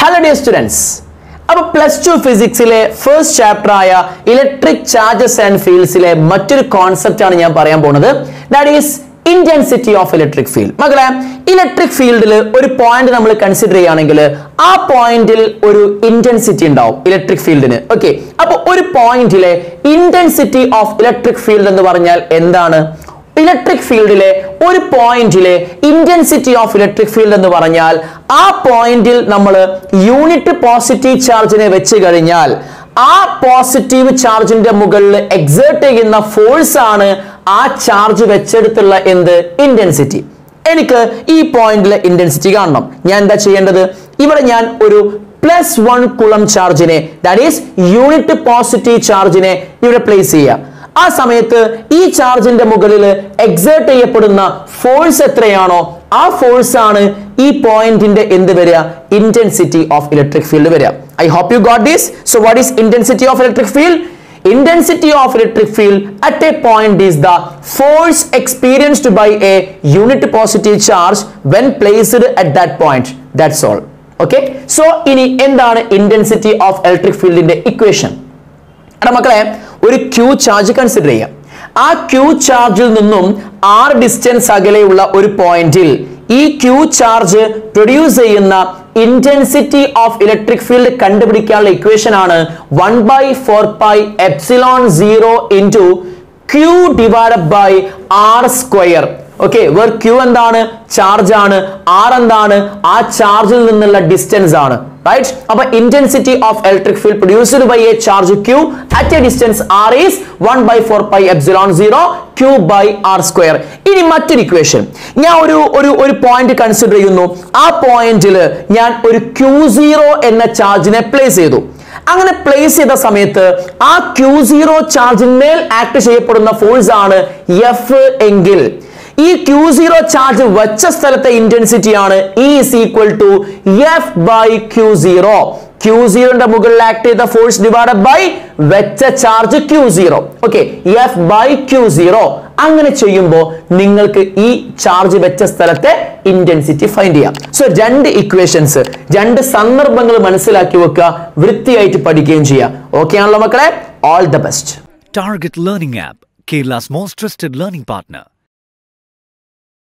Hello dear students അപ്പൊ plus two ഫിസിക്സിലെ first chapter ആയ ഇലക്ട്രിക് ചാർജസ് ആൻഡ് ഫീൽഡ്സിലെ മറ്റൊരു കോൺസെപ്റ്റ് ആണ് ഞാൻ പറയാൻ പോകുന്നത് that is intensity of electric field മകളെ ഇലക്ട്രിക് ഫീൽഡിൽ ഒരു പോയിന്റ് നമ്മൾ കൺസിഡർ ചെയ്യുകയാണെങ്കിൽ ആ പോയിന്റിൽ ഒരു ഇന്റൻസിറ്റി ഉണ്ടാവും ഇലക്ട്രിക് ഫീൽഡിന് ഓക്കെ അപ്പൊ ഒരു പോയിന്റിലെ ഇന്റൻസിറ്റി ഓഫ് ഇലക്ട്രിക് ഫീൽഡ് എന്ന് പറഞ്ഞാൽ എന്താണ് ഇലക്ട്രിക് ഫീൽഡിലെ ഒരു പോയിന്റിലെ ഇന്റൻസിറ്റി ഓഫ് ഇലക്ട്രിക് ഫീൽഡ് എന്ന് പറഞ്ഞാൽ ആ പോയിന്റിൽ നമ്മൾ യൂണിറ്റ് പോസിറ്റീവ് ചാർജിനെ വെച്ച് കഴിഞ്ഞാൽ ആ പോസിറ്റീവ് ചാർജിന്റെ മുകളിൽ എക്സേർട്ട് ചെയ്യുന്ന ഫോഴ്സ് ആണ് ആ ചാർജ് വെച്ചെടുത്തുള്ള എന്ത് ഇന്റൻസിറ്റി എനിക്ക് ഈ പോയിന്റിലെ ഇന്റൻസിറ്റി കാണണം ഞാൻ എന്താ ചെയ്യേണ്ടത് ഇവിടെ ഞാൻ ഒരു പ്ലസ് വൺ കുളം ചാർജിനെ ദാറ്റ് ഈസ് യൂണിറ്റ് പോസിറ്റീവ് ചാർജിനെ ഇവിടെ പ്ലേസ് ചെയ്യുക ആ സമയത്ത് ഈ ചാർജിന്റെ മുകളിൽ എക്സേർട്ട് ചെയ്യപ്പെടുന്ന ഫോഴ്സ് എത്രയാണോ ആ ഫോഴ്സ് ആണ് ഈ പോയിന്റിന്റെ എന്ത് വരിക ഇന്റൻസിറ്റി ഓഫ് ഇലക്ട്രിക് ഫീൽഡ് വരിക I hope you got this so what is intensity of electric field intensity of electric field at a point is the force experienced by a unit positive charge when placed at that point that's all okay so ഇനി എന്താണ് intensity of electric fieldന്റെ equation എടാ മക്കളെ ഒരു Q charge consider ചെയ്യാം ആ Q ചാർജിൽ നിന്നും ആറ് ഡിസ്റ്റൻസ് അകലെയുള്ള ഒരു പോയിന്റിൽ ഈ ക്യൂ ചാർജ് പ്രൊഡ്യൂസ് ചെയ്യുന്ന ഇന്റൻസിറ്റി ഓഫ് ഇലക്ട്രിക് ഫീൽഡ് കണ്ടുപിടിക്കാനുള്ള ഇക്വേഷൻ ആണ് one by four pi epsilon zero into Q divide by R square okay where Q എന്താണ് ചാർജ് ആണ് ആർ എന്താണ് ആ ചാർജിൽ നിന്നുള്ള ഡിസ്റ്റൻസ് ആണ് റൈറ്റ് അപ്പൊ intensity of electric field produced by a charge Q at a distance R is one by four pi epsilon zero Q by R square ഇനി മറ്റൊരു ഇക്വേഷൻ ഞാൻ ഒരു ഒരു ഒരു പോയിന്റ് കൺസിഡർ ചെയ്യുന്നു ആ പോയിന്റിൽ ഞാൻ ഒരു ക്യൂ സീറോ എന്ന ചാർജിനെ പ്ലേസ് ചെയ്തു അങ്ങനെ പ്ലേസ് ചെയ്ത സമയത്ത് ആ ക്യൂ സീറോ ചാർജിന്മേൽ ആക്ട് ചെയ്യപ്പെടുന്ന ഫോഴ്സ് ആണ് എഫ് എങ്കിൽ ഈ ക്യൂ സീറോ ചാർജ് വച്ച സ്ഥലത്തെ ഇന്റൻസിറ്റി ആണ് E is equal to F by Q zero Q സീറോന്റെ മുകളിൽ ആക്ട് ചെയ്ത ഫോഴ്സ് ഡിവൈഡ് ബൈ വെച്ച charge Q zero okay F by Q zero അങ്ങനെ ചെയ്യുമ്പോൾ നിങ്ങൾക്ക് ഈ ചാർജ് വെച്ച സ്ഥലത്തെ ഇന്റൻസിറ്റി ഫൈൻഡ് ചെയ്യാം സോ രണ്ട് ഇക്വേഷൻസ് രണ്ട് സന്ദർഭങ്ങൾ മനസ്സിലാക്കി വെക്കുക വൃത്തിയായിട്ട് പഠിക്കുകയും ചെയ്യാം ഓക്കെ ആണല്ലോ മക്കളെ all the best Target Learning App, Kerala's most trusted learning partner.